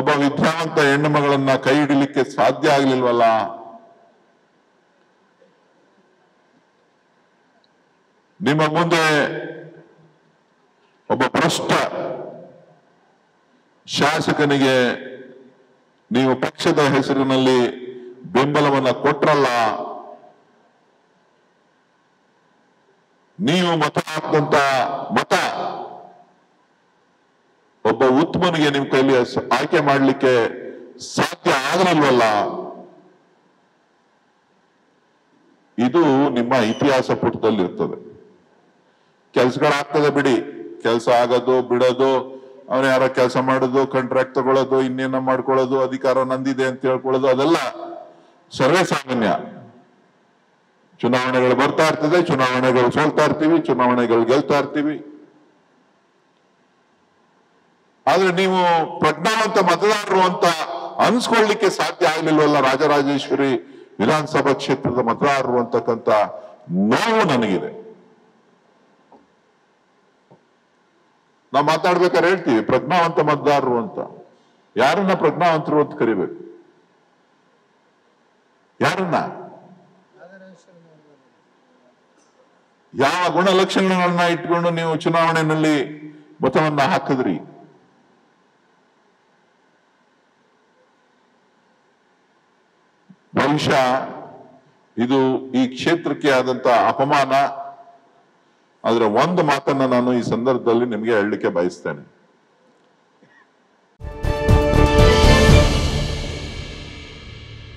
ಒಬ್ಬ ವಿದ್ಯಾವಂತ ಹೆಣ್ಣು ಮಗಳನ್ನ ಕೈ ಹಿಡಿಲಿಕ್ಕೆ ಸಾಧ್ಯ ಆಗ್ಲಿಲ್ವಲ್ಲ ನಿಮ್ಮ ಮುಂದೆ ಒಬ್ಬ ಭ್ರಷ್ಟ ಶಾಸಕನಿಗೆ ನೀವು ಪಕ್ಷದ ಹೆಸರಿನಲ್ಲಿ ಬೆಂಬಲವನ್ನ ಕೊಟ್ರಲ್ಲ ನೀವು ಮತ ಹಾಕಿದಂತ ಮತ ಒಬ್ಬ ಉತ್ತಮನಿಗೆ ನಿಮ್ ಕೈಲಿ ಸ- ಆಯ್ಕೆ ಮಾಡ್ಲಿಕ್ಕೆ ಸಾಧ್ಯ ಆಗಲಿಲ್ವಲ್ಲ ಇದು ನಿಮ್ಮ ಇತಿಹಾಸ ಪುಟದಲ್ಲಿ ಇರ್ತದೆ ಕೆಲ್ಸಗಳಾಗ್ತದೆ ಬಿಡಿ ಕೆಲಸ ಆಗೋದು ಬಿಡೋದು ಅವ್ನು ಯಾರೋ ಕೆಲಸ ಮಾಡೋದು ಕಾಂಟ್ರಾಕ್ಟ್ ತಗೊಳ್ಳೋದು ಇನ್ನೇನೋ ಮಾಡ್ಕೊಳ್ಳೋದು ಅಧಿಕಾರ ನಂದಿದೆ ಅಂತ ಹೇಳ್ಕೊಳ್ಳೋದು ಅದೆಲ್ಲ ಸರ್ವೇ ಸಾಮಾನ್ಯ ಚುನಾವಣೆಗಳು ಬರ್ತಾ ಇರ್ತದೆ ಚುನಾವಣೆಗಳು ಸೋಲ್ತಾ ಇರ್ತೀವಿ ಚುನಾವಣೆಗಳು ಗೆಲ್ತಾ ಇರ್ತೀವಿ ಆದ್ರೆ ನೀವು ಪ್ರಜ್ಞಾವಂತ ಮತದಾರರು ಅಂತ ಅನ್ಸ್ಕೊಳ್ಳಿಕ್ಕೆ ಸಾಧ್ಯ ಆಗ್ಲಿಲ್ವಲ್ಲ ರಾಜರಾಜೇಶ್ವರಿ ವಿಧಾನಸಭಾ ಕ್ಷೇತ್ರದ ಮತದಾರರು ಅಂತಕ್ಕಂಥ ನೋವು ನನಗಿದೆ ನಾವು ಮಾತಾಡ್ಬೇಕಾದ್ರೆ ಹೇಳ್ತೀವಿ ಪ್ರಜ್ಞಾವಂತ ಮತದಾರರು ಅಂತ ಯಾರನ್ನ ಪ್ರಜ್ಞಾವಂತರು ಅಂತ ಕರಿಬೇಕು ಯಾರನ್ನ ಯಾವ ಗುಣಲಕ್ಷಣಗಳನ್ನ ಇಟ್ಕೊಂಡು ನೀವು ಚುನಾವಣೆಯಲ್ಲಿ ಮತವನ್ನ ಹಾಕಿದ್ರಿ ಬಹುಶಃ ಇದು ಈ ಕ್ಷೇತ್ರಕ್ಕೆ ಆದಂತ ಅಪಮಾನ ಆದ್ರೆ ಒಂದು ಮಾತನ್ನ ನಾನು ಈ ಸಂದರ್ಭದಲ್ಲಿ ನಿಮಗೆ ಹೇಳಲಿಕ್ಕೆ ಬಯಸ್ತೇನೆ